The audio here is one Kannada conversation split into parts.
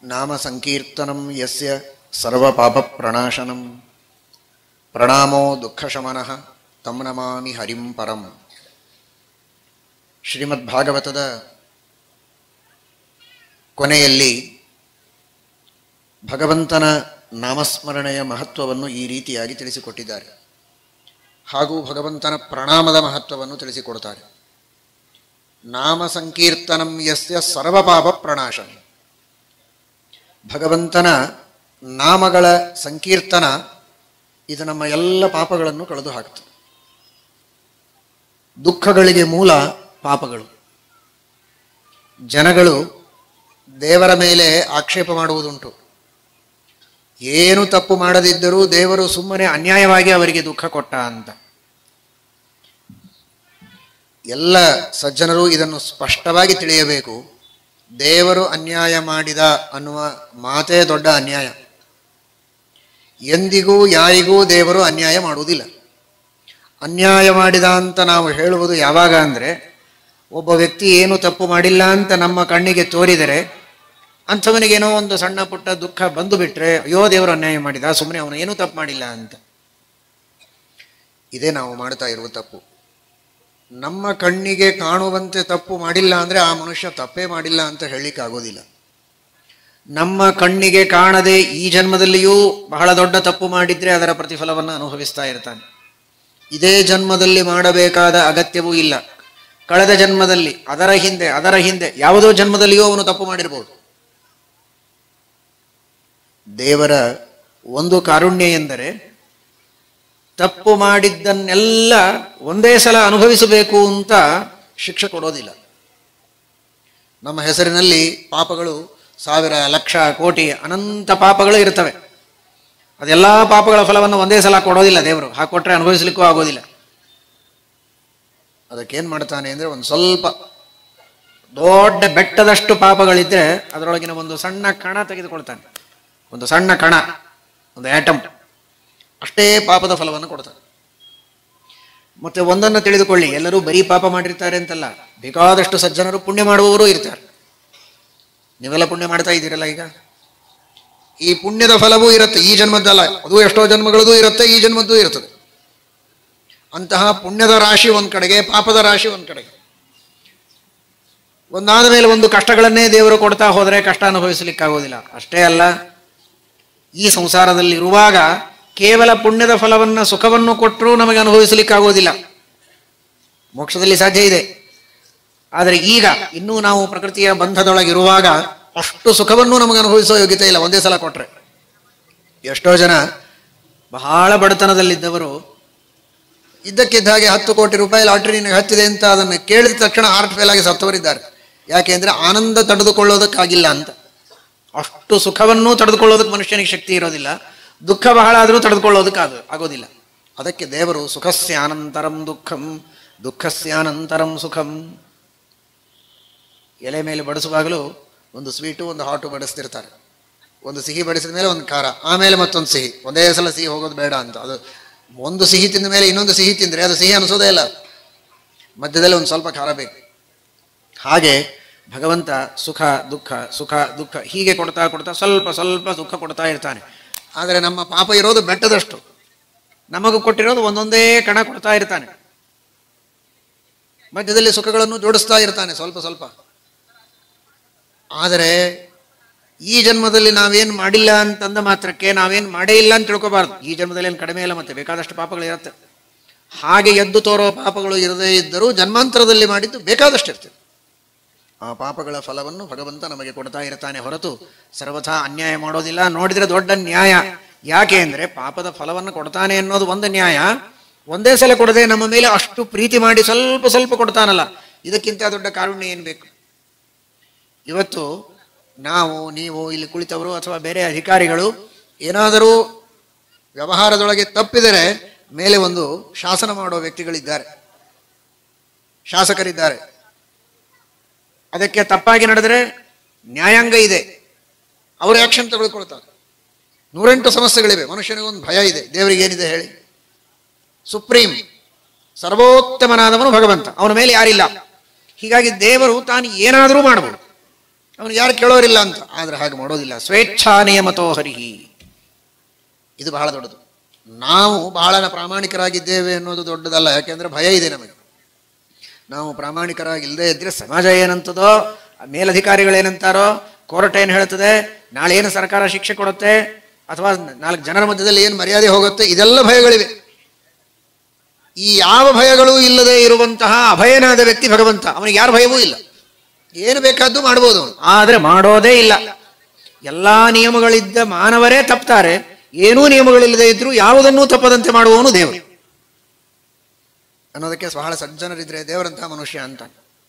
ನಾಮ ಸಂಕೀರ್ತನಂ ಯಸ್ಯ ಸರ್ವಪಾಪ ಪ್ರಣಾಶನಂ ಪ್ರಣಾಮೋ ದುಃಖಶಮನಃ ತಂ ನಮಾಮಿ ಹರಿಂ ಪರಂ ಶ್ರೀಮದ್ ಭಾಗವತದ ಕೊನೆಯಲ್ಲಿ ಭಗವಂತನ ನಾಮಸ್ಮರಣೆಯ ಮಹತ್ವವನ್ನು ಈ ರೀತಿಯಾಗಿ ತಿಳಿಸಿಕೊಟ್ಟಿದ್ದಾರೆ ಹಾಗೂ ಭಗವಂತನ ಪ್ರಣಾಮದ ಮಹತ್ವವನ್ನು ತಿಳಿಸಿಕೊಡ್ತಾರೆ ನಾಮ ಸಂಕೀರ್ತನಂ ಯಸ್ಯ ಸರ್ವಪಾಪ ಪ್ರಣಾಶನ ಭಗವಂತನ ನಾಮಗಳ ಸಂಕೀರ್ತನ ಇದು ನಮ್ಮ ಎಲ್ಲ ಪಾಪಗಳನ್ನು ಕಳೆದು ಹಾಕ್ತದೆ ದುಃಖಗಳಿಗೆ ಮೂಲ ಪಾಪಗಳು ಜನಗಳು ದೇವರ ಮೇಲೆ ಆಕ್ಷೇಪ ಮಾಡುವುದುಂಟು ಏನು ತಪ್ಪು ಮಾಡದಿದ್ದರೂ ದೇವರು ಸುಮ್ಮನೆ ಅನ್ಯಾಯವಾಗಿ ಅವರಿಗೆ ದುಃಖ ಕೊಟ್ಟ ಅಂತ ಎಲ್ಲ ಸಜ್ಜನರು ಇದನ್ನು ಸ್ಪಷ್ಟವಾಗಿ ತಿಳಿಯಬೇಕು ದೇವರು ಅನ್ಯಾಯ ಮಾಡಿದ ಅನ್ನುವ ಮಾತೇ ದೊಡ್ಡ ಅನ್ಯಾಯ ಎಂದಿಗೂ ಯಾರಿಗೂ ದೇವರು ಅನ್ಯಾಯ ಮಾಡುವುದಿಲ್ಲ ಅನ್ಯಾಯ ಮಾಡಿದ ಅಂತ ನಾವು ಹೇಳುವುದು ಯಾವಾಗ ಅಂದರೆ ಒಬ್ಬ ವ್ಯಕ್ತಿ ಏನು ತಪ್ಪು ಮಾಡಿಲ್ಲ ಅಂತ ನಮ್ಮ ಕಣ್ಣಿಗೆ ತೋರಿದರೆ ಅಂಥವನಿಗೇನೋ ಒಂದು ಸಣ್ಣ ಪುಟ್ಟ ದುಃಖ ಬಂದು ಬಿಟ್ರೆ ಅಯ್ಯೋ ದೇವರು ಅನ್ಯಾಯ ಮಾಡಿದ ಸುಮ್ಮನೆ ಅವನು ಏನೂ ತಪ್ಪು ಮಾಡಿಲ್ಲ ಅಂತ ಇದೇ ನಾವು ಮಾಡ್ತಾ ಇರುವ ತಪ್ಪು ನಮ್ಮ ಕಣ್ಣಿಗೆ ಕಾಣುವಂತೆ ತಪ್ಪು ಮಾಡಿಲ್ಲ ಅಂದರೆ ಆ ಮನುಷ್ಯ ತಪ್ಪೇ ಮಾಡಿಲ್ಲ ಅಂತ ಹೇಳಲಿಕ್ಕೆ ಆಗೋದಿಲ್ಲ ನಮ್ಮ ಕಣ್ಣಿಗೆ ಕಾಣದೆ ಈ ಜನ್ಮದಲ್ಲಿಯೂ ಬಹಳ ದೊಡ್ಡ ತಪ್ಪು ಮಾಡಿದ್ರೆ ಅದರ ಪ್ರತಿಫಲವನ್ನು ಅನುಭವಿಸ್ತಾ ಇರ್ತಾನೆ ಇದೇ ಜನ್ಮದಲ್ಲಿ ಮಾಡಬೇಕಾದ ಅಗತ್ಯವೂ ಇಲ್ಲ ಕಳೆದ ಜನ್ಮದಲ್ಲಿ ಅದರ ಹಿಂದೆ ಅದರ ಹಿಂದೆ ಯಾವುದೋ ಜನ್ಮದಲ್ಲಿಯೂ ಅವನು ತಪ್ಪು ಮಾಡಿರ್ಬೋದು ದೇವರ ಒಂದು ಕಾರುಣ್ಯ ಎಂದರೆ ತಪ್ಪು ಮಾಡಿದ್ದನ್ನೆಲ್ಲ ಒಂದೇ ಸಲ ಅನುಭವಿಸಬೇಕು ಅಂತ ಶಿಕ್ಷೆ ಕೊಡೋದಿಲ್ಲ ನಮ್ಮ ಹೆಸರಿನಲ್ಲಿ ಪಾಪಗಳು ಸಾವಿರ ಲಕ್ಷ ಕೋಟಿ ಅನಂತ ಪಾಪಗಳು ಇರ್ತವೆ ಅದೆಲ್ಲ ಪಾಪಗಳ ಫಲವನ್ನು ಒಂದೇ ಸಲ ಕೊಡೋದಿಲ್ಲ ದೇವರು ಹಾಕೊಟ್ರೆ ಅನುಭವಿಸ್ಲಿಕ್ಕೂ ಆಗೋದಿಲ್ಲ ಅದಕ್ಕೇನು ಮಾಡ್ತಾನೆ ಅಂದರೆ ಒಂದು ಸ್ವಲ್ಪ ದೊಡ್ಡ ಬೆಟ್ಟದಷ್ಟು ಪಾಪಗಳಿದ್ದರೆ ಅದರೊಳಗಿನ ಒಂದು ಸಣ್ಣ ಕಣ ತೆಗೆದುಕೊಳ್ತಾನೆ ಒಂದು ಸಣ್ಣ ಕಣ ಒಂದು ಆಟಮ್ ಅಷ್ಟೇ ಪಾಪದ ಫಲವನ್ನು ಕೊಡ್ತಾನೆ ಮತ್ತೆ ಒಂದನ್ನು ತಿಳಿದುಕೊಳ್ಳಿ ಎಲ್ಲರೂ ಬರೀ ಪಾಪ ಮಾಡಿರ್ತಾರೆ ಅಂತಲ್ಲ ಬೇಕಾದಷ್ಟು ಸಜ್ಜನರು ಪುಣ್ಯ ಮಾಡುವವರು ಇರ್ತಾರೆ ನೀವೆಲ್ಲ ಪುಣ್ಯ ಮಾಡ್ತಾ ಇದ್ದೀರಲ್ಲ ಈಗ ಈ ಪುಣ್ಯದ ಫಲವೂ ಇರುತ್ತೆ ಈ ಜನ್ಮದ್ದಲ್ಲ ಅದು ಎಷ್ಟೋ ಜನ್ಮಗಳದ್ದು ಇರುತ್ತೆ ಈ ಜನ್ಮದ್ದು ಇರ್ತದೆ ಅಂತಹ ಪುಣ್ಯದ ರಾಶಿ ಒಂದು ಕಡೆಗೆ ಪಾಪದ ರಾಶಿ ಒಂದು ಕಡೆಗೆ ಒಂದಾದ ಮೇಲೆ ಒಂದು ಕಷ್ಟಗಳನ್ನೇ ದೇವರು ಕೊಡ್ತಾ ಹೋದರೆ ಕಷ್ಟ ಅನುಭವಿಸಲಿಕ್ಕಾಗೋದಿಲ್ಲ ಅಷ್ಟೇ ಅಲ್ಲ ಈ ಸಂಸಾರದಲ್ಲಿರುವಾಗ ಕೇವಲ ಪುಣ್ಯದ ಫಲವನ್ನು ಸುಖವನ್ನು ಕೊಟ್ಟರೂ ನಮಗೆ ಅನುಭವಿಸಲಿಕ್ಕಾಗೋದಿಲ್ಲ ಮೋಕ್ಷದಲ್ಲಿ ಸಾಧ್ಯ ಇದೆ ಆದರೆ ಈಗ ಇನ್ನೂ ನಾವು ಪ್ರಕೃತಿಯ ಬಂಧದೊಳಗಿರುವಾಗ ಅಷ್ಟು ಸುಖವನ್ನು ನಮಗೆ ಅನುಭವಿಸೋ ಯೋಗ್ಯತೆ ಇಲ್ಲ ಒಂದೇ ಸಲ ಕೊಟ್ಟರೆ ಎಷ್ಟೋ ಜನ ಬಹಳ ಬಡತನದಲ್ಲಿದ್ದವರು ಇದ್ದಕ್ಕಿದ್ದ ಹಾಗೆ ಹತ್ತು ಕೋಟಿ ರೂಪಾಯಿ ಲಾಟ್ರಿ ನಿನಗೆ ಹತ್ತಿದೆ ಅಂತ ಅದನ್ನು ಕೇಳಿದ ತಕ್ಷಣ ಹಾರ್ಟ್ ಫೇಲ್ ಆಗಿ ಸತ್ತವರಿದ್ದಾರೆ ಯಾಕೆ ಅಂದರೆ ಆನಂದ ತಡೆದುಕೊಳ್ಳೋದಕ್ಕಾಗಿಲ್ಲ ಅಂತ ಅಷ್ಟು ಸುಖವನ್ನೂ ತಡೆದುಕೊಳ್ಳೋದಕ್ಕೆ ಮನುಷ್ಯನಿಗೆ ಶಕ್ತಿ ಇರೋದಿಲ್ಲ ದುಃಖ ಬಹಳ ಆದರೂ ತಡೆದುಕೊಳ್ಳೋದಕ್ಕೆ ಅದು ಆಗೋದಿಲ್ಲ ಅದಕ್ಕೆ ದೇವರು ಸುಖಸ್ಯಾನಂತರಂ ದುಃಖಂ ದುಃಖಸ್ಯಾನಂತರಂ ಸುಖಂ ಎಲೆ ಮೇಲೆ ಬಡಿಸುವಾಗಲೂ ಒಂದು ಸ್ವೀಟು ಒಂದು ಹಾಟು ಬಡಿಸ್ತಿರ್ತಾರೆ ಒಂದು ಸಿಹಿ ಬಡಿಸಿದ ಮೇಲೆ ಒಂದು ಖಾರ ಆಮೇಲೆ ಮತ್ತೊಂದು ಸಿಹಿ ಒಂದೇ ಸಲ ಸಿಹಿ ಹೋಗೋದು ಬೇಡ ಅಂತ ಅದು ಒಂದು ಸಿಹಿ ತಿಂದ ಮೇಲೆ ಇನ್ನೊಂದು ಸಿಹಿ ತಿಂದರೆ ಅದು ಸಿಹಿ ಅನಿಸೋದೇ ಇಲ್ಲ ಮಧ್ಯದಲ್ಲಿ ಒಂದು ಸ್ವಲ್ಪ ಖಾರ ಬೇಕು ಹಾಗೆ ಭಗವಂತ ಸುಖ ದುಃಖ ಸುಖ ದುಃಖ ಹೀಗೆ ಕೊಡ್ತಾ ಕೊಡ್ತಾ ಸ್ವಲ್ಪ ಸ್ವಲ್ಪ ದುಃಖ ಕೊಡ್ತಾ ಇರ್ತಾನೆ ಆದರೆ ನಮ್ಮ ಪಾಪ ಇರೋದು ಬೆಟ್ಟದಷ್ಟು ನಮಗೂ ಕೊಟ್ಟಿರೋದು ಒಂದೊಂದೇ ಕಣ ಕೊಡ್ತಾ ಇರ್ತಾನೆ ಮಧ್ಯದಲ್ಲಿ ಸುಖಗಳನ್ನು ಜೋಡಿಸ್ತಾ ಇರ್ತಾನೆ ಸ್ವಲ್ಪ ಸ್ವಲ್ಪ ಆದರೆ ಈ ಜನ್ಮದಲ್ಲಿ ನಾವೇನು ಮಾಡಿಲ್ಲ ಅಂತಂದ ಮಾತ್ರಕ್ಕೆ ನಾವೇನು ಮಾಡೇ ಇಲ್ಲ ಅಂತ ತಿಳ್ಕೊಬಾರ್ದು ಈ ಜನ್ಮದಲ್ಲಿ ಏನು ಕಡಿಮೆ ಇಲ್ಲ ಮತ್ತೆ ಬೇಕಾದಷ್ಟು ಪಾಪಗಳಿರುತ್ತೆ ಹಾಗೆ ಎದ್ದು ತೋರೋ ಪಾಪಗಳು ಇರದೇ ಇದ್ದರೂ ಜನ್ಮಾಂತರದಲ್ಲಿ ಮಾಡಿದ್ದು ಬೇಕಾದಷ್ಟು ಇರ್ತದೆ ಆ ಪಾಪಗಳ ಫಲವನ್ನು ಭಗವಂತ ನಮಗೆ ಕೊಡ್ತಾ ಇರ್ತಾನೆ ಹೊರತು ಸರ್ವಥಾ ಅನ್ಯಾಯ ಮಾಡೋದಿಲ್ಲ ನೋಡಿದರೆ ದೊಡ್ಡ ನ್ಯಾಯ ಯಾಕೆ ಅಂದರೆ ಪಾಪದ ಫಲವನ್ನು ಕೊಡ್ತಾನೆ ಅನ್ನೋದು ಒಂದು ನ್ಯಾಯ ಒಂದೇ ಸಲ ಕೊಡದೆ ನಮ್ಮ ಮೇಲೆ ಅಷ್ಟು ಪ್ರೀತಿ ಮಾಡಿ ಸ್ವಲ್ಪ ಸ್ವಲ್ಪ ಕೊಡ್ತಾನಲ್ಲ ಇದಕ್ಕಿಂತ ದೊಡ್ಡ ಕಾರುಣ್ಯ ಏನು ಬೇಕು ಇವತ್ತು ನಾವು ನೀವು ಇಲ್ಲಿ ಕುಳಿತವರು ಅಥವಾ ಬೇರೆ ಅಧಿಕಾರಿಗಳು ಏನಾದರೂ ವ್ಯವಹಾರದೊಳಗೆ ತಪ್ಪಿದರೆ ಮೇಲೆ ಒಂದು ಶಾಸನ ಮಾಡುವ ವ್ಯಕ್ತಿಗಳಿದ್ದಾರೆ ಶಾಸಕರಿದ್ದಾರೆ ಅದಕ್ಕೆ ತಪ್ಪಾಗಿ ನಡೆದರೆ ನ್ಯಾಯಾಂಗ ಇದೆ ಅವರು ಆಕ್ಷನ್ ತೆಗೆದುಕೊಳ್ತಾರೆ ನೂರೆಂಟು ಸಮಸ್ಯೆಗಳಿವೆ ಮನುಷ್ಯನಿಗೆ ಒಂದು ಭಯ ಇದೆ ದೇವರಿಗೆ ಏನಿದೆ ಹೇಳಿ ಸುಪ್ರೀಂ ಸರ್ವೋತ್ತಮನಾದವನು ಭಗವಂತ ಅವನ ಮೇಲೆ ಯಾರಿಲ್ಲ ಹೀಗಾಗಿ ದೇವರು ತಾನು ಏನಾದರೂ ಮಾಡಬಹುದು ಅವನು ಯಾರು ಕೇಳೋರಿಲ್ಲ ಅಂತ ಆದರೆ ಹಾಗೆ ಮಾಡೋದಿಲ್ಲ ಸ್ವೇಚ್ಛಾ ನಿಯಮತೋ ಹರಿಹಿ ಇದು ಬಹಳ ದೊಡ್ಡದು ನಾವು ಬಹಳ ಪ್ರಾಮಾಣಿಕರಾಗಿದ್ದೇವೆ ಅನ್ನೋದು ದೊಡ್ಡದಲ್ಲ ಯಾಕೆಂದ್ರೆ ಭಯ ಇದೆ ನಮಗೆ ನಾವು ಪ್ರಾಮಾಣಿಕರಾಗಿಲ್ಲದೆ ಇದ್ರೆ ಸಮಾಜ ಏನಂತದೋ ಮೇಲಧಿಕಾರಿಗಳೇನಂತಾರೋ ಕೋರ್ಟ್ ಏನು ಹೇಳ್ತದೆ ನಾಳೆ ಏನು ಸರ್ಕಾರ ಶಿಕ್ಷೆ ಕೊಡುತ್ತೆ ಅಥವಾ ನಾಲ್ಕು ಜನರ ಮಧ್ಯದಲ್ಲಿ ಏನು ಮರ್ಯಾದೆ ಹೋಗುತ್ತೆ ಇದೆಲ್ಲ ಭಯಗಳಿವೆ ಈ ಯಾವ ಭಯಗಳೂ ಇಲ್ಲದೆ ಇರುವಂತಹ ಅಭಯನಾದ ವ್ಯಕ್ತಿ ಭಗವಂತ ಅವನಿಗೆ ಯಾರ ಭಯವೂ ಇಲ್ಲ ಏನು ಬೇಕಾದ್ದು ಮಾಡ್ಬೋದು ಅವನು ಆದರೆ ಮಾಡೋದೇ ಇಲ್ಲ ಎಲ್ಲಾ ನಿಯಮಗಳಿದ್ದ ಮಾನವರೇ ತಪ್ತಾರೆ ಏನೂ ನಿಯಮಗಳಿಲ್ಲದೆ ಇದ್ರೂ ಯಾವುದನ್ನೂ ತಪ್ಪದಂತೆ ಮಾಡುವವನು ದೇವರು ಅನ್ನೋದಕ್ಕೆ ಬಹಳ ಸಜ್ಜನರಿದ್ರೆ ದೇವರಂಥ ಮನುಷ್ಯ ಅಂತ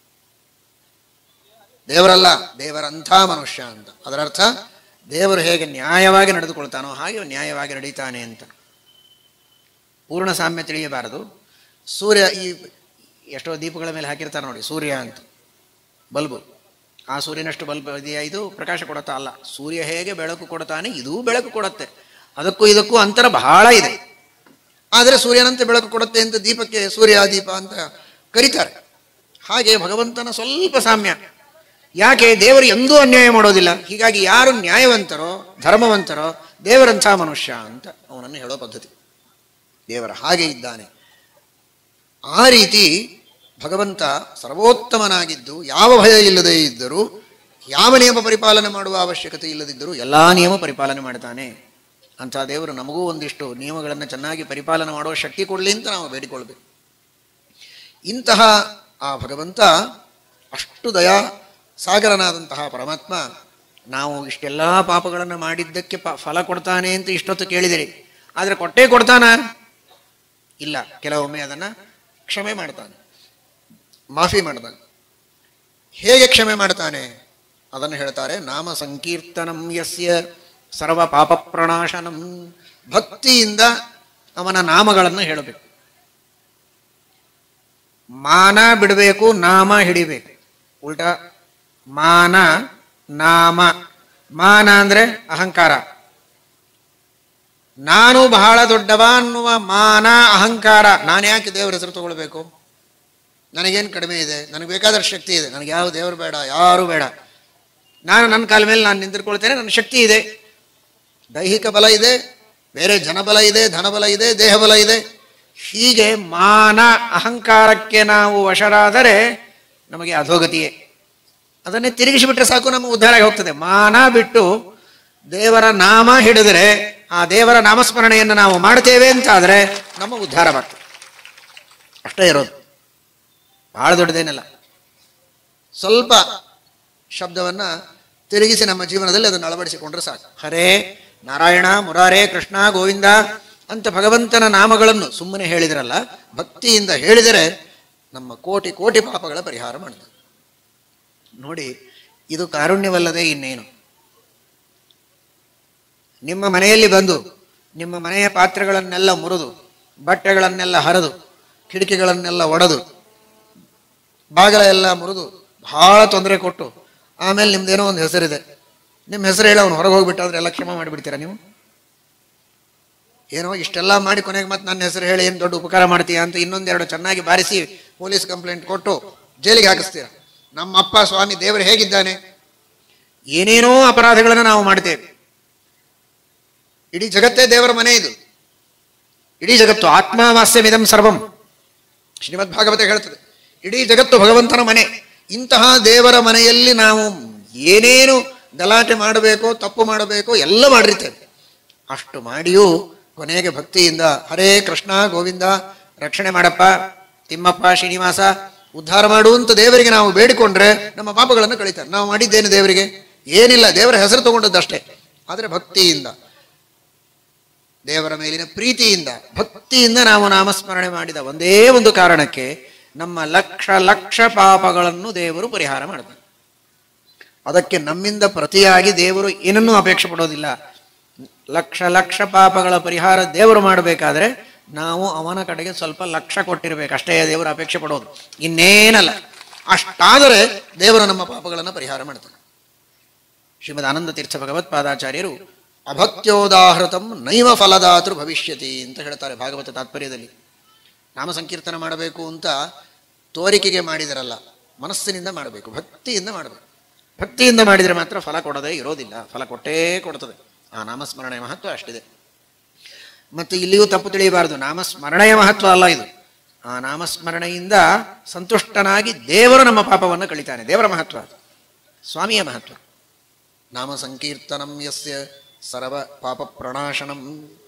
ದೇವರಲ್ಲ ದೇವರಂಥ ಮನುಷ್ಯ ಅಂತ ಅದರ ಅರ್ಥ ದೇವರು ಹೇಗೆ ನ್ಯಾಯವಾಗಿ ನಡೆದುಕೊಳ್ತಾನೋ ಹಾಗೆ ನ್ಯಾಯವಾಗಿ ನಡೀತಾನೆ ಅಂತ ಪೂರ್ಣ ಸಾಮ್ಯ ತಿಳಿಯಬಾರದು ಸೂರ್ಯ ಈ ಎಷ್ಟೋ ದೀಪಗಳ ಮೇಲೆ ಹಾಕಿರ್ತಾರೆ ನೋಡಿ ಸೂರ್ಯ ಅಂತ ಬಲ್ಬು ಆ ಸೂರ್ಯನಷ್ಟು ಬಲ್ಬ್ ಇದೆಯಾ ಇದು ಪ್ರಕಾಶ ಕೊಡುತ್ತಾ ಅಲ್ಲ ಸೂರ್ಯ ಹೇಗೆ ಬೆಳಕು ಕೊಡ್ತಾನೆ ಇದೂ ಬೆಳಕು ಕೊಡುತ್ತೆ ಅದಕ್ಕೂ ಇದಕ್ಕೂ ಅಂತರ ಬಹಳ ಇದೆ ಆದರೆ ಸೂರ್ಯನಂತೆ ಬೆಳಕು ಕೊಡುತ್ತೆ ಅಂತ ದೀಪಕ್ಕೆ ಸೂರ್ಯ ದೀಪ ಅಂತ ಕರೀತಾರೆ ಹಾಗೆ ಭಗವಂತನ ಸ್ವಲ್ಪ ಸಾಮ್ಯ ಯಾಕೆ ದೇವರು ಎಂದೂ ಅನ್ಯಾಯ ಮಾಡೋದಿಲ್ಲ ಹೀಗಾಗಿ ಯಾರು ನ್ಯಾಯವಂತರೋ ಧರ್ಮವಂತರೋ ದೇವರಂಥ ಮನುಷ್ಯ ಅಂತ ಅವನನ್ನು ಹೇಳೋ ಪದ್ಧತಿ ದೇವರ ಹಾಗೆ ಇದ್ದಾನೆ ಆ ರೀತಿ ಭಗವಂತ ಸರ್ವೋತ್ತಮನಾಗಿದ್ದು ಯಾವ ಭಯ ಇಲ್ಲದೆ ಇದ್ದರೂ ಯಾವ ನಿಯಮ ಪರಿಪಾಲನೆ ಮಾಡುವ ಅವಶ್ಯಕತೆ ಇಲ್ಲದಿದ್ದರೂ ಎಲ್ಲ ನಿಯಮ ಪರಿಪಾಲನೆ ಮಾಡ್ತಾನೆ ಅಂಥ ದೇವರು ನಮಗೂ ಒಂದಿಷ್ಟು ನಿಯಮಗಳನ್ನು ಚೆನ್ನಾಗಿ ಪರಿಪಾಲನೆ ಮಾಡುವ ಶಕ್ತಿ ಕೊಡಲಿ ಅಂತ ನಾವು ಬೇಡಿಕೊಳ್ಬೇಕು ಇಂತಹ ಆ ಭಗವಂತ ಅಷ್ಟು ದಯಾ ಸಾಗರನಾದಂತಹ ಪರಮಾತ್ಮ ನಾವು ಇಷ್ಟೆಲ್ಲ ಪಾಪಗಳನ್ನು ಮಾಡಿದ್ದಕ್ಕೆ ಪ ಫಲ ಕೊಡ್ತಾನೆ ಅಂತ ಇಷ್ಟೊತ್ತು ಕೇಳಿದಿರಿ ಆದರೆ ಕೊಟ್ಟೇ ಕೊಡ್ತಾನ ಇಲ್ಲ ಕೆಲವೊಮ್ಮೆ ಅದನ್ನು ಕ್ಷಮೆ ಮಾಡ್ತಾನೆ ಮಾಫಿ ಮಾಡ್ತಾನೆ ಹೇಗೆ ಕ್ಷಮೆ ಮಾಡ್ತಾನೆ ಅದನ್ನು ಹೇಳ್ತಾರೆ ನಾಮ ಸಂಕೀರ್ತನಂ ಯಸ್ಯ ಸರ್ವ ಪಾಪ ಪ್ರಣಾಶನಂ ಭಕ್ತಿಯಿಂದ ಅವನ ನಾಮಗಳನ್ನು ಹೇಳಬೇಕು ಮಾನ ಬಿಡಬೇಕು ನಾಮ ಹಿಡಿಬೇಕು ಉಲ್ಟಾ ಮಾನ ನಾಮ ಮಾನ ಅಂದ್ರೆ ಅಹಂಕಾರ ನಾನು ಬಹಳ ದೊಡ್ಡವ ಅನ್ನುವ ಮಾನ ಅಹಂಕಾರ ನಾನು ಯಾಕೆ ದೇವರ ಹೆಸರು ತಗೊಳ್ಬೇಕು ನನಗೇನು ಕಡಿಮೆ ಇದೆ ನನಗೆ ಬೇಕಾದಷ್ಟು ಶಕ್ತಿ ಇದೆ ನನಗೆ ಯಾವ ದೇವರು ಬೇಡ ಯಾರು ಬೇಡ ನಾನು ನನ್ನ ಕಾಲ ಮೇಲೆ ನಾನು ನಿಂತಿರ್ಕೊಳ್ತೇನೆ ನನ್ನ ಶಕ್ತಿ ಇದೆ ದೈಹಿಕ ಬಲ ಇದೆ ಬೇರೆ ಜನಬಲ ಇದೆ ಧನಬಲ ಇದೆ ದೇಹಬಲ ಇದೆ ಹೀಗೆ ಮಾನ ಅಹಂಕಾರಕ್ಕೆ ನಾವು ವಶರಾದರೆ ನಮಗೆ ಅಧೋಗತಿಯೇ ಅದನ್ನೇ ತಿರುಗಿಸಿಬಿಟ್ರೆ ಸಾಕು ನಮ್ಮ ಉದ್ಧಾರ ಆಗಿ ಹೋಗ್ತದೆ ಮಾನ ಬಿಟ್ಟು ದೇವರ ನಾಮ ಹಿಡಿದರೆ ಆ ದೇವರ ನಾಮಸ್ಮರಣೆಯನ್ನು ನಾವು ಮಾಡ್ತೇವೆ ಅಂತಾದರೆ ನಮ್ಮ ಉದ್ಧಾರವಾಗ್ತದೆ ಅಷ್ಟೇ ಇರೋದು ಬಹಳ ದೊಡ್ಡದೇನಲ್ಲ ಸ್ವಲ್ಪ ಶಬ್ದವನ್ನ ತಿರುಗಿಸಿ ನಮ್ಮ ಜೀವನದಲ್ಲಿ ಅದನ್ನು ಅಳವಡಿಸಿಕೊಂಡ್ರೆ ಸಾಕು ಹರೇ ನಾರಾಯಣ ಮುರಾರೇ ಕೃಷ್ಣ ಗೋವಿಂದ ಅಂತ ಭಗವಂತನ ನಾಮಗಳನ್ನು ಸುಮ್ಮನೆ ಹೇಳಿದ್ರಲ್ಲ ಭಕ್ತಿಯಿಂದ ಹೇಳಿದರೆ ನಮ್ಮ ಕೋಟಿ ಕೋಟಿ ಪಾಪಗಳ ಪರಿಹಾರ ಮಾಡ್ತದೆ ನೋಡಿ ಇದು ಕಾರುಣ್ಯವಲ್ಲದೆ ಇನ್ನೇನು ನಿಮ್ಮ ಮನೆಯಲ್ಲಿ ಬಂದು ನಿಮ್ಮ ಮನೆಯ ಪಾತ್ರೆಗಳನ್ನೆಲ್ಲ ಮುರಿದು ಬಟ್ಟೆಗಳನ್ನೆಲ್ಲ ಹರಿದು ಕಿಟಕಿಗಳನ್ನೆಲ್ಲ ಒಡೆದು ಬಾಗಿಲ ಎಲ್ಲ ಮುರಿದು ಬಹಳ ತೊಂದರೆ ಕೊಟ್ಟು ಆಮೇಲೆ ನಿಮ್ದೇನೋ ಒಂದು ಹೆಸರಿದೆ ನಿಮ್ಮ ಹೆಸರು ಹೇಳಿ ಅವನು ಹೊರಗೆ ಹೋಗ್ಬಿಟ್ಟಾದ್ರೆ ಎಲ್ಲ ಕ್ಷಮ ಮಾಡಿಬಿಡ್ತೀರಾ ನೀವು ಏನೋ ಇಷ್ಟೆಲ್ಲ ಮಾಡಿ ಕೊನೆಗೆ ಮತ್ತೆ ನನ್ನ ಹೆಸರು ಹೇಳಿ ಏನು ದೊಡ್ಡ ಉಪಕಾರ ಮಾಡ್ತೀಯಾ ಅಂತ ಇನ್ನೊಂದೆರಡು ಚೆನ್ನಾಗಿ ಬಾರಿಸಿ ಪೊಲೀಸ್ ಕಂಪ್ಲೇಂಟ್ ಕೊಟ್ಟು ಜೈಲಿಗೆ ಹಾಕಿಸ್ತೀರಾ ನಮ್ಮ ಅಪ್ಪ ಸ್ವಾಮಿ ದೇವರು ಹೇಗಿದ್ದಾನೆ ಏನೇನೋ ಅಪರಾಧಗಳನ್ನು ನಾವು ಮಾಡ್ತೇವೆ ಇಡೀ ಜಗತ್ತೇ ದೇವರ ಮನೆ ಇದು ಇಡೀ ಜಗತ್ತು ಆತ್ಮಾವಾಸ್ಯಮಿದಂ ಸರ್ವಂ ಶ್ರೀಮದ್ ಭಾಗವತ ಹೇಳ್ತದೆ ಇಡೀ ಜಗತ್ತು ಭಗವಂತನ ಮನೆ ಇಂತಹ ದೇವರ ಮನೆಯಲ್ಲಿ ನಾವು ಏನೇನು ಗಲಾಟೆ ಮಾಡಬೇಕೋ ತಪ್ಪು ಮಾಡಬೇಕೋ ಎಲ್ಲ ಮಾಡಿರ್ತೇವೆ ಅಷ್ಟು ಮಾಡಿಯೂ ಕೊನೆಗೆ ಭಕ್ತಿಯಿಂದ ಹರೇ ಕೃಷ್ಣ ಗೋವಿಂದ ರಕ್ಷಣೆ ಮಾಡಪ್ಪ ತಿಮ್ಮಪ್ಪ ಶ್ರೀನಿವಾಸ ಉದ್ಧಾರ ಮಾಡು ಅಂತ ದೇವರಿಗೆ ನಾವು ಬೇಡಿಕೊಂಡ್ರೆ ನಮ್ಮ ಪಾಪಗಳನ್ನು ಕಳೀತಾರೆ ನಾವು ಮಾಡಿದ್ದೇನು ದೇವರಿಗೆ ಏನಿಲ್ಲ ದೇವರ ಹೆಸರು ತಗೊಂಡದ್ದಷ್ಟೇ ಆದರೆ ಭಕ್ತಿಯಿಂದ ದೇವರ ಮೇಲಿನ ಪ್ರೀತಿಯಿಂದ ಭಕ್ತಿಯಿಂದ ನಾವು ನಾಮಸ್ಮರಣೆ ಮಾಡಿದ ಒಂದೇ ಒಂದು ಕಾರಣಕ್ಕೆ ನಮ್ಮ ಲಕ್ಷ ಲಕ್ಷ ಪಾಪಗಳನ್ನು ದೇವರು ಪರಿಹಾರ ಮಾಡ್ತಾನೆ ಅದಕ್ಕೆ ನಮ್ಮಿಂದ ಪ್ರತಿಯಾಗಿ ದೇವರು ಏನನ್ನೂ ಅಪೇಕ್ಷೆ ಪಡೋದಿಲ್ಲ ಲಕ್ಷ ಲಕ್ಷ ಪಾಪಗಳ ಪರಿಹಾರ ದೇವರು ಮಾಡಬೇಕಾದ್ರೆ ನಾವು ಅವನ ಕಡೆಗೆ ಸ್ವಲ್ಪ ಲಕ್ಷ ಕೊಟ್ಟಿರ್ಬೇಕು ಅಷ್ಟೇ ದೇವರು ಅಪೇಕ್ಷೆ ಪಡೋದು ಇನ್ನೇನಲ್ಲ ಅಷ್ಟಾದರೆ ದೇವರು ನಮ್ಮ ಪಾಪಗಳನ್ನು ಪರಿಹಾರ ಮಾಡ್ತಾನೆ ಶ್ರೀಮದ್ ಆನಂದ ತೀರ್ಥ ಭಗವತ್ಪಾದಾಚಾರ್ಯರು ಅಭಕ್ತ್ಯೋದಾಹೃತಂ ನೈವ ಫಲದಾತೃ ಭವಿಷ್ಯತಿ ಅಂತ ಹೇಳ್ತಾರೆ ಭಾಗವತ ತಾತ್ಪರ್ಯದಲ್ಲಿ ನಾಮ ಸಂಕೀರ್ತನ ಮಾಡಬೇಕು ಅಂತ ತೋರಿಕೆಗೆ ಮಾಡಿದರಲ್ಲ ಮನಸ್ಸಿನಿಂದ ಮಾಡಬೇಕು ಭಕ್ತಿಯಿಂದ ಮಾಡಬೇಕು ಭಕ್ತಿಯಿಂದ ಮಾಡಿದರೆ ಮಾತ್ರ ಫಲ ಕೊಡದೇ ಇರೋದಿಲ್ಲ ಫಲ ಕೊಟ್ಟೇ ಕೊಡ್ತದೆ ಆ ನಾಮಸ್ಮರಣೆಯ ಮಹತ್ವ ಅಷ್ಟಿದೆ ಮತ್ತು ಇಲ್ಲಿಯೂ ತಪ್ಪು ತಿಳಿಯಬಾರದು ನಾಮಸ್ಮರಣೆಯ ಮಹತ್ವ ಅಲ್ಲ ಇದು ಆ ನಾಮಸ್ಮರಣೆಯಿಂದ ಸಂತುಷ್ಟನಾಗಿ ದೇವರು ನಮ್ಮ ಪಾಪವನ್ನು ಕಳಿತಾನೆ ದೇವರ ಮಹತ್ವ ಅದು ಸ್ವಾಮಿಯ ಮಹತ್ವ ನಾಮ ಸಂಕೀರ್ತನಂ ಯಸ್ಯ ಸರ್ವ ಪಾಪ ಪ್ರಣಾಶನಂ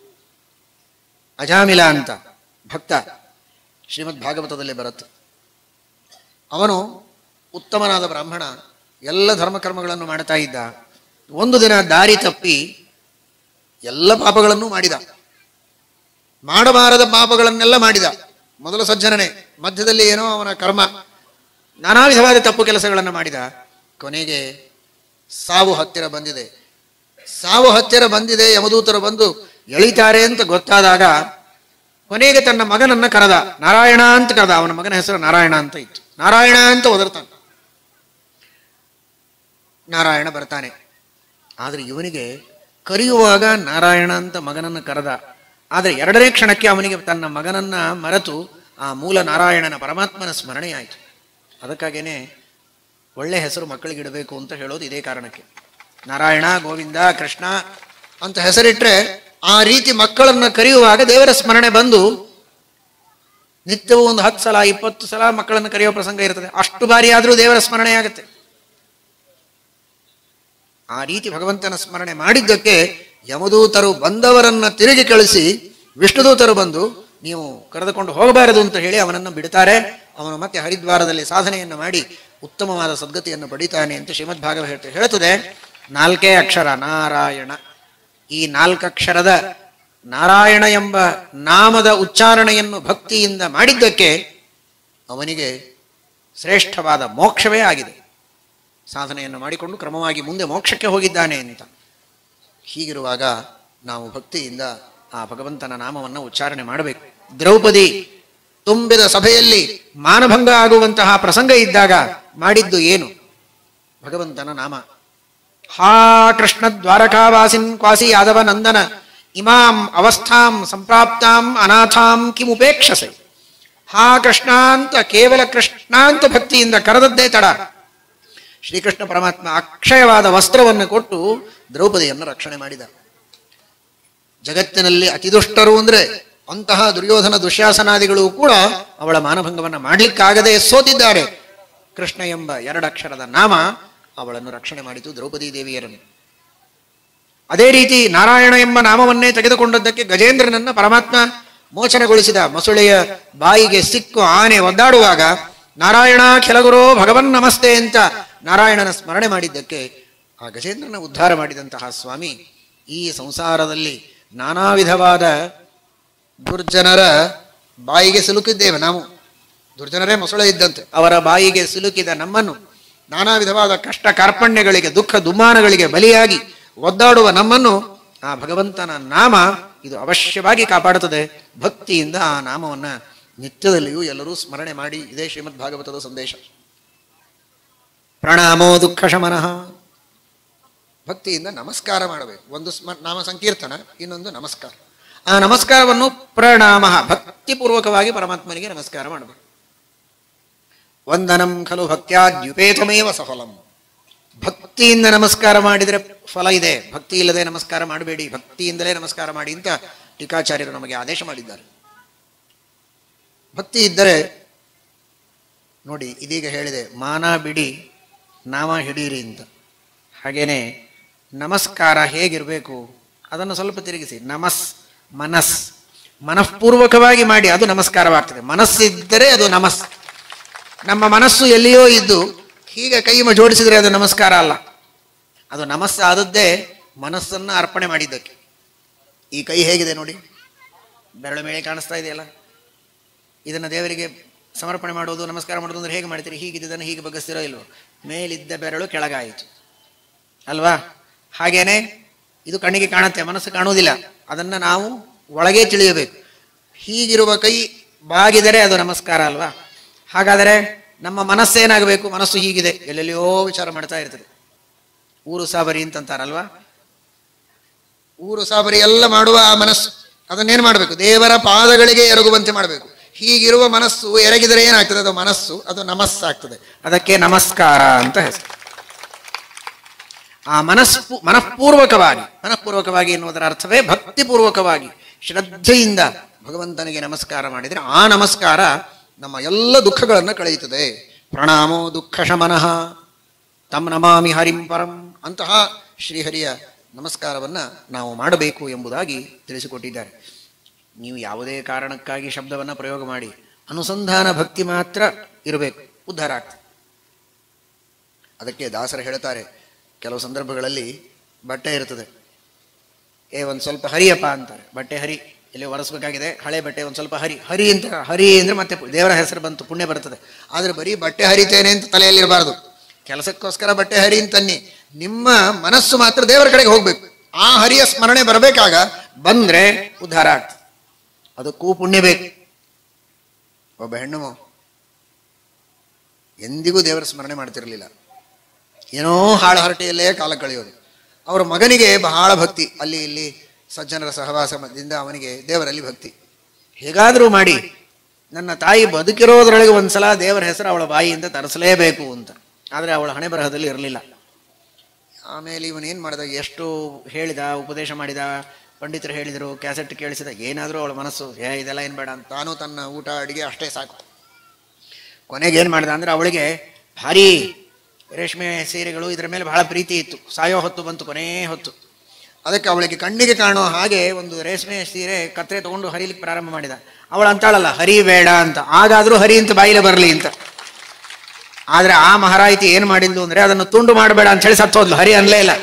ಅಜಾಮಿಲ ಅಂತ ಭಕ್ತ ಶ್ರೀಮದ್ ಭಾಗವತದಲ್ಲಿ ಬರುತ್ತೆ ಅವನು ಉತ್ತಮನಾದ ಬ್ರಾಹ್ಮಣ ಎಲ್ಲ ಧರ್ಮಕರ್ಮಗಳನ್ನು ಮಾಡ್ತಾ ಇದ್ದ ಒಂದು ದಿನ ದಾರಿ ತಪ್ಪಿ ಎಲ್ಲ ಪಾಪಗಳನ್ನು ಮಾಡಿದ ಮಾಡಬಾರದ ಪಾಪಗಳನ್ನೆಲ್ಲ ಮಾಡಿದ ಮೊದಲ ಸಜ್ಜನನೆ ಮಧ್ಯದಲ್ಲಿ ಏನೋ ಅವನ ಕರ್ಮ ನಾನಾ ವಿಧವಾದ ತಪ್ಪು ಕೆಲಸಗಳನ್ನು ಮಾಡಿದ ಕೊನೆಗೆ ಸಾವು ಹತ್ತಿರ ಬಂದಿದೆ ಸಾವು ಹತ್ತಿರ ಬಂದಿದೆ ಯಮದೂತರು ಬಂದು ಎಳಿತಾರೆ ಅಂತ ಗೊತ್ತಾದಾಗ ಕೊನೆಗೆ ತನ್ನ ಮಗನನ್ನ ಕರೆದ ನಾರಾಯಣ ಅಂತ ಕರೆದ ಅವನ ಮಗನ ಹೆಸರು ನಾರಾಯಣ ಅಂತ ಇತ್ತು ನಾರಾಯಣ ಅಂತ ಒದರ್ತಾನೆ ನಾರಾಯಣ ಬರ್ತಾನೆ ಆದರೆ ಇವನಿಗೆ ಕರೆಯುವಾಗ ನಾರಾಯಣ ಅಂತ ಮಗನನ್ನು ಕರೆದ ಆದರೆ ಎರಡನೇ ಕ್ಷಣಕ್ಕೆ ಅವನಿಗೆ ತನ್ನ ಮಗನನ್ನ ಮರೆತು ಆ ಮೂಲ ನಾರಾಯಣನ ಪರಮಾತ್ಮನ ಸ್ಮರಣೆಯಾಯಿತು ಅದಕ್ಕಾಗೇನೆ ಒಳ್ಳೆ ಹೆಸರು ಮಕ್ಕಳಿಗೆ ಇಡಬೇಕು ಅಂತ ಹೇಳೋದು ಇದೇ ಕಾರಣಕ್ಕೆ ನಾರಾಯಣ ಗೋವಿಂದ ಕೃಷ್ಣ ಅಂತ ಹೆಸರಿಟ್ರೆ ಆ ರೀತಿ ಮಕ್ಕಳನ್ನ ಕರೆಯುವಾಗ ದೇವರ ಸ್ಮರಣೆ ಬಂದು ನಿತ್ಯವೂ ಒಂದು ಹತ್ತು ಸಲ ಇಪ್ಪತ್ತು ಸಲ ಮಕ್ಕಳನ್ನು ಕರೆಯುವ ಪ್ರಸಂಗ ಇರ್ತದೆ ಅಷ್ಟು ಬಾರಿ ಆದರೂ ದೇವರ ಸ್ಮರಣೆ ಆಗುತ್ತೆ ಆ ರೀತಿ ಭಗವಂತನ ಸ್ಮರಣೆ ಮಾಡಿದ್ದಕ್ಕೆ ಯಮದೂತರು ಬಂದವರನ್ನ ತಿರುಗಿ ಕಳಿಸಿ ವಿಷ್ಣುದೂತರು ಬಂದು ನೀವು ಕರೆದುಕೊಂಡು ಹೋಗಬಾರದು ಅಂತ ಹೇಳಿ ಅವನನ್ನು ಬಿಡ್ತಾರೆ ಅವನು ಮತ್ತೆ ಹರಿದ್ವಾರದಲ್ಲಿ ಸಾಧನೆಯನ್ನು ಮಾಡಿ ಉತ್ತಮವಾದ ಸದ್ಗತಿಯನ್ನು ಪಡಿತಾನೆ ಅಂತ ಶ್ರೀಮದ್ ಭಾಗವ ಹೇಳ್ತೆ ಹೇಳ್ತದೆ ನಾಲ್ಕೇ ಅಕ್ಷರ ನಾರಾಯಣ ಈ ನಾಲ್ಕಕ್ಷರದ ನಾರಾಯಣ ಎಂಬ ನಾಮದ ಉಚ್ಚಾರಣೆಯನ್ನು ಭಕ್ತಿಯಿಂದ ಮಾಡಿದ್ದಕ್ಕೆ ಅವನಿಗೆ ಶ್ರೇಷ್ಠವಾದ ಮೋಕ್ಷವೇ ಆಗಿದೆ ಸಾಧನೆಯನ್ನು ಮಾಡಿಕೊಂಡು ಕ್ರಮವಾಗಿ ಮುಂದೆ ಮೋಕ್ಷಕ್ಕೆ ಹೋಗಿದ್ದಾನೆ ಅಂತ ಹೀಗಿರುವಾಗ ನಾವು ಭಕ್ತಿಯಿಂದ ಆ ಭಗವಂತನ ನಾಮವನ್ನು ಉಚ್ಚಾರಣೆ ಮಾಡಬೇಕು ದ್ರೌಪದಿ ತುಂಬಿದ ಸಭೆಯಲ್ಲಿ ಮಾನಭಂಗ ಆಗುವಂತಹ ಪ್ರಸಂಗ ಇದ್ದಾಗ ಮಾಡಿದ್ದು ಏನು ಭಗವಂತನ ನಾಮ ಹಾ ಕೃಷ್ಣ ದ್ವಾರಕಾವಾಸಿನ್ ಕ್ವಾಸಿ ಯಾದವ ನಂದನ ಇಮಾಂ ಅವಸ್ಥಾಂ ಸಂಪ್ರಾಪ್ತಾಂ ಅನಾಥಾಂ ಕಿಮುಪೇಕ್ಷಸೆ ಹಾ ಕೃಷ್ಣ ಅಂತ ಕೇವಲ ಕೃಷ್ಣ ಅಂತ ಭಕ್ತಿಯಿಂದ ಕರೆದದ್ದೇ ತಡ ಶ್ರೀಕೃಷ್ಣ ಪರಮಾತ್ಮ ಅಕ್ಷಯವಾದ ವಸ್ತ್ರವನ್ನು ಕೊಟ್ಟು ದ್ರೌಪದಿಯನ್ನು ರಕ್ಷಣೆ ಮಾಡಿದ ಜಗತ್ತಿನಲ್ಲಿ ಅತಿದುಷ್ಟರು ಅಂದ್ರೆ ಅಂತಹ ದುರ್ಯೋಧನ ದುಶ್ಯಾಸನಾದಿಗಳು ಕೂಡ ಅವಳ ಮಾನಭಂಗವನ್ನು ಮಾಡಲಿಕ್ಕಾಗದೆ ಸೋತಿದ್ದಾರೆ ಕೃಷ್ಣ ಎಂಬ ಎರಡಕ್ಷರದ ನಾಮ ಅವಳನ್ನು ರಕ್ಷಣೆ ಮಾಡಿತು ದ್ರೌಪದಿ ದೇವಿಯರನ್ನು ಅದೇ ರೀತಿ ನಾರಾಯಣ ಎಂಬ ನಾಮವನ್ನೇ ತೆಗೆದುಕೊಂಡದ್ದಕ್ಕೆ ಗಜೇಂದ್ರನನ್ನ ಪರಮಾತ್ಮ ಮೋಚನೆಗೊಳಿಸಿದ ಮೊಸಳೆಯ ಬಾಯಿಗೆ ಸಿಕ್ಕು ಆನೆ ಒದ್ದಾಡುವಾಗ ನಾರಾಯಣ ಕೆಲಗುರೋ ಭಗವನ್ ನಮಸ್ತೆ ಅಂತ ನಾರಾಯಣನ ಸ್ಮರಣೆ ಮಾಡಿದ್ದಕ್ಕೆ ಆ ಗಜೇಂದ್ರನ ಉದ್ಧಾರ ಮಾಡಿದಂತಹ ಸ್ವಾಮಿ ಈ ಸಂಸಾರದಲ್ಲಿ ನಾನಾ ವಿಧವಾದ ದುರ್ಜನರ ಬಾಯಿಗೆ ಸಿಲುಕಿದ್ದೇವೆ ನಾವು ದುರ್ಜನರೇ ಮೊಸಳೆ ಇದ್ದಂತೆ ಅವರ ಬಾಯಿಗೆ ಸಿಲುಕಿದ ನಮ್ಮನ್ನು ನಾನಾ ವಿಧವಾದ ಕಷ್ಟ ಕಾರ್ಪಣ್ಯಗಳಿಗೆ ದುಃಖ ದುಮ್ಮಾನಗಳಿಗೆ ಬಲಿಯಾಗಿ ಒದ್ದಾಡುವ ನಮ್ಮನ್ನು ಆ ಭಗವಂತನ ನಾಮ ಇದು ಅವಶ್ಯವಾಗಿ ಕಾಪಾಡುತ್ತದೆ ಭಕ್ತಿಯಿಂದ ಆ ನಾಮವನ್ನ ನಿತ್ಯದಲ್ಲಿಯೂ ಎಲ್ಲರೂ ಸ್ಮರಣೆ ಮಾಡಿ ಇದೇ ಶ್ರೀಮದ್ ಭಾಗವತದ ಸಂದೇಶ ಪ್ರಣಾಮೋ ದುಃಖ ಶಮನಃ ಭಕ್ತಿಯಿಂದ ನಮಸ್ಕಾರ ಮಾಡಬೇಕು ಒಂದು ಸ್ಮ ನಾಮ ಸಂಕೀರ್ತನ ಇನ್ನೊಂದು ನಮಸ್ಕಾರ ಆ ನಮಸ್ಕಾರವನ್ನು ಪ್ರಣಾಮ ಭಕ್ತಿಪೂರ್ವಕವಾಗಿ ಪರಮಾತ್ಮನಿಗೆ ನಮಸ್ಕಾರ ಮಾಡಬೇಕು ವಂದನಂ ಖಲು ಭಕ್ತ್ಯಾದ್ಯುಪೇತಮೇವ ಸಫಲಂ ಭಕ್ತಿಯಿಂದ ನಮಸ್ಕಾರ ಮಾಡಿದರೆ ಫಲ ಇದೆ ಭಕ್ತಿ ಇಲ್ಲದೆ ನಮಸ್ಕಾರ ಮಾಡಬೇಡಿ ಭಕ್ತಿಯಿಂದಲೇ ನಮಸ್ಕಾರ ಮಾಡಿ ಅಂತ ಟೀಕಾಚಾರ್ಯರು ನಮಗೆ ಆದೇಶ ಮಾಡಿದ್ದಾರೆ ಭಕ್ತಿ ಇದ್ದರೆ ನೋಡಿ ಇದೀಗ ಹೇಳಿದೆ ಮಾನ ಬಿಡಿ ನಾಮ ಹಿಡೀರಿ ಅಂತ ಹಾಗೇನೆ ನಮಸ್ಕಾರ ಹೇಗಿರಬೇಕು ಅದನ್ನು ಸ್ವಲ್ಪ ತಿರುಗಿಸಿ ನಮಸ್ ಮನಸ್ ಮನಃಪೂರ್ವಕವಾಗಿ ಮಾಡಿ ಅದು ನಮಸ್ಕಾರವಾಗ್ತದೆ ಮನಸ್ಸಿದ್ದರೆ ಅದು ನಮಸ್ ನಮ್ಮ ಮನಸ್ಸು ಎಲ್ಲಿಯೋ ಇದ್ದು ಹೀಗೆ ಕೈ ಮ ಜೋಡಿಸಿದರೆ ಅದು ನಮಸ್ಕಾರ ಅಲ್ಲ ಅದು ನಮಸ್ ಆದದ್ದೇ ಮನಸ್ಸನ್ನು ಅರ್ಪಣೆ ಮಾಡಿದ್ದಕ್ಕೆ ಈ ಕೈ ಹೇಗಿದೆ ನೋಡಿ ಬೆರಳು ಮೇಲೆ ಕಾಣಿಸ್ತಾ ಇದೆಯಲ್ಲ ಇದನ್ನು ದೇವರಿಗೆ ಸಮರ್ಪಣೆ ಮಾಡೋದು ನಮಸ್ಕಾರ ಮಾಡೋದು ಅಂದ್ರೆ ಹೇಗೆ ಮಾಡ್ತೀರಿ ಹೀಗಿದ್ದನ್ನು ಹೀಗೆ ಬಗ್ಗಿಸ್ತಿರೋ ಇಲ್ವೋ ಮೇಲಿದ್ದ ಬೆರಳು ಕೆಳಗಾಯಿತು ಅಲ್ವಾ ಹಾಗೇನೆ ಇದು ಕಣ್ಣಿಗೆ ಕಾಣುತ್ತೆ ಮನಸ್ಸು ಕಾಣುವುದಿಲ್ಲ ಅದನ್ನು ನಾವು ಒಳಗೆ ತಿಳಿಯಬೇಕು ಹೀಗಿರುವ ಕೈ ಬಾಗಿದರೆ ಅದು ನಮಸ್ಕಾರ ಅಲ್ವಾ ಹಾಗಾದರೆ ನಮ್ಮ ಮನಸ್ಸೇನಾಗಬೇಕು ಮನಸ್ಸು ಹೀಗಿದೆ ಎಲ್ಲೆಲ್ಲಿಯೋ ವಿಚಾರ ಮಾಡ್ತಾ ಇರ್ತದೆ ಊರು ಸಾಬರಿ ಅಂತಂತಾರಲ್ವಾ ಊರು ಸಾಬರಿ ಎಲ್ಲ ಮಾಡುವ ಆ ಮನಸ್ಸು ಅದನ್ನೇನು ಮಾಡಬೇಕು ದೇವರ ಪಾದಗಳಿಗೆ ಎರಗುವಂತೆ ಮಾಡಬೇಕು ಹೀಗಿರುವ ಮನಸ್ಸು ಎರಗಿದರೆ ಏನಾಗ್ತದೆ ಅದು ಮನಸ್ಸು ಅದು ನಮಸ್ಸಾಗ್ತದೆ ಅದಕ್ಕೆ ನಮಸ್ಕಾರ ಅಂತ ಹೆಸರು ಆ ಮನಸ್ಪು ಮನಃಪೂರ್ವಕವಾಗಿ ಮನಃಪೂರ್ವಕವಾಗಿ ಎನ್ನುವುದರ ಅರ್ಥವೇ ಭಕ್ತಿಪೂರ್ವಕವಾಗಿ ಶ್ರದ್ಧೆಯಿಂದ ಭಗವಂತನಿಗೆ ನಮಸ್ಕಾರ ಮಾಡಿದರೆ ಆ ನಮಸ್ಕಾರ ನಮ್ಮ ಎಲ್ಲ ದುಃಖಗಳನ್ನು ಕಳೆಯುತ್ತದೆ ಪ್ರಣಾಮೋ ದುಃಖ ಶಮನಃ ತಮ್ ನಮಾಮಿ ಹರಿಂ ಪರಂ ಅಂತಹ ಶ್ರೀಹರಿಯ ನಮಸ್ಕಾರವನ್ನು ನಾವು ಮಾಡಬೇಕು ಎಂಬುದಾಗಿ ತಿಳಿಸಿಕೊಟ್ಟಿದ್ದಾರೆ ನೀವು ಯಾವುದೇ ಕಾರಣಕ್ಕಾಗಿ ಶಬ್ದವನ್ನು ಪ್ರಯೋಗ ಮಾಡಿ ಅನುಸಂಧಾನ ಭಕ್ತಿ ಮಾತ್ರ ಇರಬೇಕು ಉದ್ಧಾರ ಆಗ್ತದೆ ಅದಕ್ಕೆ ದಾಸರು ಹೇಳ್ತಾರೆ ಕೆಲವು ಸಂದರ್ಭಗಳಲ್ಲಿ ಬಟ್ಟೆ ಇರ್ತದೆ ಏ ಒಂದು ಸ್ವಲ್ಪ ಹರಿಯಪ್ಪ ಅಂತಾರೆ ಬಟ್ಟೆ ಹರಿ ಇಲ್ಲಿ ಒರೆಸ್ಬೇಕಾಗಿದೆ ಹಳೆ ಬಟ್ಟೆ ಒಂದು ಸ್ವಲ್ಪ ಹರಿ ಹರಿ ಅಂತ ಹರಿ ಅಂದರೆ ಮತ್ತೆ ದೇವರ ಹೆಸರು ಬಂತು ಪುಣ್ಯ ಬರ್ತದೆ ಆದರೆ ಬರೀ ಬಟ್ಟೆ ಹರಿತೇನೆ ಅಂತ ತಲೆಯಲ್ಲಿರಬಾರ್ದು ಕೆಲಸಕ್ಕೋಸ್ಕರ ಬಟ್ಟೆ ಹರಿ ಅಂತನ್ನಿ ನಿಮ್ಮ ಮನಸ್ಸು ಮಾತ್ರ ದೇವರ ಕಡೆಗೆ ಹೋಗ್ಬೇಕು ಆ ಹರಿಯ ಸ್ಮರಣೆ ಬರಬೇಕಾಗ ಬಂದ್ರೆ ಉದ್ಧಾರ ಆಗ್ತದೆ ಅದಕ್ಕೂ ಪುಣ್ಯ ಬೇಕು ಒಬ್ಬ ಹೆಣ್ಣು ಎಂದಿಗೂ ದೇವರ ಸ್ಮರಣೆ ಮಾಡ್ತಿರಲಿಲ್ಲ ಏನೋ ಹಾಳು ಹರಟೆಯಲ್ಲೇ ಕಾಲ ಕಳೆಯೋದು ಅವರ ಮಗನಿಗೆ ಬಹಳ ಭಕ್ತಿ ಅಲ್ಲಿ ಇಲ್ಲಿ ಸಜ್ಜನರ ಸಹವಾಸದಿಂದ ಅವನಿಗೆ ದೇವರಲ್ಲಿ ಭಕ್ತಿ ಹೇಗಾದರೂ ಮಾಡಿ ನನ್ನ ತಾಯಿ ಬದುಕಿರೋದ್ರೊಳಗೆ ಒಂದ್ಸಲ ದೇವರ ಹೆಸರು ಅವಳ ಬಾಯಿಯಿಂದ ತರಿಸಲೇಬೇಕು ಅಂತ ಆದರೆ ಅವಳ ಹಣೆ ಬರಹದಲ್ಲಿ ಇರಲಿಲ್ಲ ಆಮೇಲೆ ಇವನೇನು ಮಾಡಿದ ಎಷ್ಟು ಹೇಳಿದ ಉಪದೇಶ ಮಾಡಿದ ಪಂಡಿತರು ಹೇಳಿದರು ಕ್ಯಾಸೆಟ್ ಕೇಳಿಸಿದ ಏನಾದರೂ ಅವಳ ಮನಸ್ಸು ಏ ಇದೆಲ್ಲ ಏನು ಬೇಡ ಅಂತ ತಾನು ತನ್ನ ಊಟ ಅಡಿಗೆ ಅಷ್ಟೇ ಸಾಕು ಕೊನೆಗೆ ಏನು ಮಾಡಿದ ಅಂದರೆ ಅವಳಿಗೆ ಭಾರಿ ರೇಷ್ಮೆ ಸೀರೆಗಳು ಇದರ ಮೇಲೆ ಬಹಳ ಪ್ರೀತಿ ಇತ್ತು ಸಾಯೋ ಹೊತ್ತು ಬಂತು ಕೊನೇ ಹೊತ್ತು ಅದಕ್ಕೆ ಅವಳಿಗೆ ಕಣ್ಣಿಗೆ ಕಾಣೋ ಹಾಗೆ ಒಂದು ರೇಷ್ಮೆ ಸೀರೆ ಕತ್ರೆ ತಗೊಂಡು ಹರಿಲಿಕ್ಕೆ ಪ್ರಾರಂಭ ಮಾಡಿದ ಅವಳು ಅಂತಾಳಲ್ಲ ಹರಿ ಬೇಡ ಅಂತ ಆಗಾದರೂ ಹರಿ ಅಂತ ಬಾಯಿಲೆ ಬರಲಿ ಅಂತ ಆದರೆ ಆ ಮಹಾರಾಯಿತಿ ಏನು ಮಾಡಿದ್ಲು ಅಂದರೆ ಅದನ್ನು ತುಂಡು ಮಾಡಬೇಡ ಅಂತ ಹೇಳಿ ಸತ್ತೋದ್ಲು ಹರಿ ಅನ್ಲೇ ಇಲ್ಲ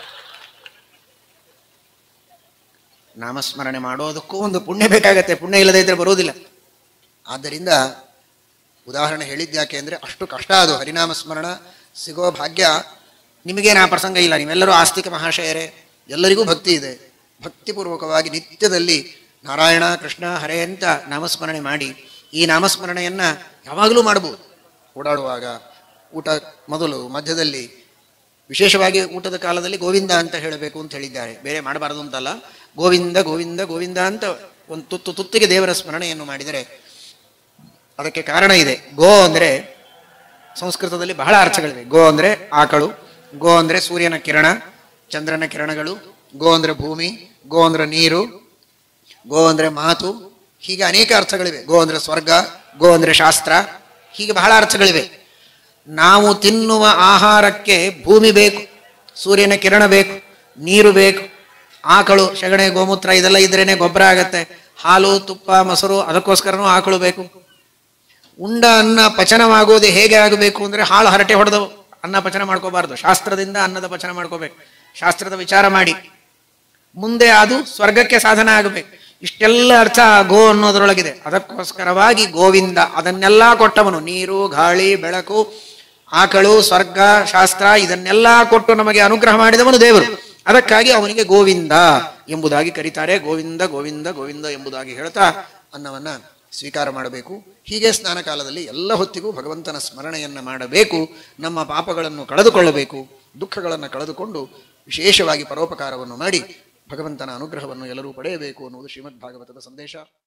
ನಾಮಸ್ಮರಣೆ ಮಾಡೋದಕ್ಕೂ ಒಂದು ಪುಣ್ಯ ಬೇಕಾಗತ್ತೆ ಪುಣ್ಯ ಇಲ್ಲದೇ ಇದ್ರೆ ಬರುವುದಿಲ್ಲ ಆದ್ದರಿಂದ ಉದಾಹರಣೆ ಹೇಳಿದ್ಯಾಕೆ ಅಂದರೆ ಅಷ್ಟು ಕಷ್ಟ ಅದು ಹರಿನಾಮ ಸ್ಮರಣ ಸಿಗೋ ಭಾಗ್ಯ ನಿಮಗೇನು ಆ ಪ್ರಸಂಗ ಇಲ್ಲ ನೀವೆಲ್ಲರೂ ಆಸ್ತಿಕ ಮಹಾಶಯರೇ ಎಲ್ಲರಿಗೂ ಭಕ್ತಿ ಇದೆ ಭಕ್ತಿಪೂರ್ವಕವಾಗಿ ನಿತ್ಯದಲ್ಲಿ ನಾರಾಯಣ ಕೃಷ್ಣ ಹರೇ ಅಂತ ನಾಮಸ್ಮರಣೆ ಮಾಡಿ ಈ ನಾಮಸ್ಮರಣೆಯನ್ನು ಯಾವಾಗಲೂ ಮಾಡಬಹುದು ಓಡಾಡುವಾಗ ಊಟ ಮೊದಲು ಮಧ್ಯದಲ್ಲಿ ವಿಶೇಷವಾಗಿ ಊಟದ ಕಾಲದಲ್ಲಿ ಗೋವಿಂದ ಅಂತ ಹೇಳಬೇಕು ಅಂತ ಹೇಳಿದ್ದಾರೆ ಬೇರೆ ಮಾಡಬಾರದು ಅಂತಲ್ಲ ಗೋವಿಂದ ಗೋವಿಂದ ಗೋವಿಂದ ಅಂತ ಒಂದು ತುತ್ತು ತುತ್ತಿಗೆ ದೇವರ ಸ್ಮರಣೆಯನ್ನು ಮಾಡಿದರೆ ಅದಕ್ಕೆ ಕಾರಣ ಇದೆ ಗೋ ಅಂದರೆ ಸಂಸ್ಕೃತದಲ್ಲಿ ಬಹಳ ಅರ್ಥಗಳಿವೆ ಗೋ ಅಂದರೆ ಆಕಳು ಗೋ ಅಂದರೆ ಸೂರ್ಯನ ಕಿರಣ ಚಂದ್ರನ ಕಿರಣಗಳು ಗೋ ಅಂದರೆ ಭೂಮಿ ಗೋ ಅಂದರೆ ನೀರು ಗೋ ಅಂದರೆ ಮಾತು ಹೀಗೆ ಅನೇಕ ಅರ್ಥಗಳಿವೆ ಗೋ ಅಂದರೆ ಸ್ವರ್ಗ ಗೋ ಅಂದರೆ ಶಾಸ್ತ್ರ ಹೀಗೆ ಬಹಳ ಅರ್ಥಗಳಿವೆ ನಾವು ತಿನ್ನುವ ಆಹಾರಕ್ಕೆ ಭೂಮಿ ಬೇಕು ಸೂರ್ಯನ ಕಿರಣ ಬೇಕು ನೀರು ಬೇಕು ಆಕಳು ಸಗಣಿ ಗೋಮೂತ್ರ ಇದೆಲ್ಲ ಇದ್ರೇನೆ ಗೊಬ್ಬರ ಆಗತ್ತೆ ಹಾಲು ತುಪ್ಪ ಮೊಸರು ಅದಕ್ಕೋಸ್ಕರನೂ ಆಕಳು ಬೇಕು ಉಂಡ ಅನ್ನ ಪಚನವಾಗೋದು ಹೇಗೆ ಆಗಬೇಕು ಅಂದರೆ ಹಾಳು ಹರಟೆ ಹೊಡೆದವು ಅನ್ನ ಪಚನ ಮಾಡ್ಕೋಬಾರ್ದು ಶಾಸ್ತ್ರದಿಂದ ಅನ್ನದ ಪಚನ ಮಾಡ್ಕೋಬೇಕು ಶಾಸ್ತ್ರದ ವಿಚಾರ ಮಾಡಿ ಮುಂದೆ ಅದು ಸ್ವರ್ಗಕ್ಕೆ ಸಾಧನ ಆಗಬೇಕು ಇಷ್ಟೆಲ್ಲ ಅರ್ಥ ಆ ಗೋ ಅನ್ನೋದ್ರೊಳಗಿದೆ ಅದಕ್ಕೋಸ್ಕರವಾಗಿ ಗೋವಿಂದ ಅದನ್ನೆಲ್ಲ ಕೊಟ್ಟವನು ನೀರು ಗಾಳಿ ಬೆಳಕು ಆಕಳು ಸ್ವರ್ಗ ಶಾಸ್ತ್ರ ಇದನ್ನೆಲ್ಲ ಕೊಟ್ಟು ನಮಗೆ ಅನುಗ್ರಹ ಮಾಡಿದವನು ದೇವರು ಅದಕ್ಕಾಗಿ ಅವನಿಗೆ ಗೋವಿಂದ ಎಂಬುದಾಗಿ ಕರೀತಾರೆ ಗೋವಿಂದ ಗೋವಿಂದ ಗೋವಿಂದ ಎಂಬುದಾಗಿ ಹೇಳ್ತಾ ಅನ್ನವನ್ನ ಸ್ವೀಕಾರ ಮಾಡಬೇಕು ಹೀಗೆ ಸ್ನಾನ ಕಾಲದಲ್ಲಿ ಎಲ್ಲ ಹೊತ್ತಿಗೂ ಭಗವಂತನ ಸ್ಮರಣೆಯನ್ನು ಮಾಡಬೇಕು ನಮ್ಮ ಪಾಪಗಳನ್ನು ಕಳೆದುಕೊಳ್ಳಬೇಕು ದುಃಖಗಳನ್ನು ಕಳೆದುಕೊಂಡು ವಿಶೇಷವಾಗಿ ಪರೋಪಕಾರವನ್ನು ಮಾಡಿ ಭಗವಂತನ ಅನುಗ್ರಹವನ್ನು ಎಲ್ಲರೂ ಪಡೆಯಬೇಕು ಅನ್ನುವುದು ಶ್ರೀಮದ್ ಭಾಗವತದ ಸಂದೇಶ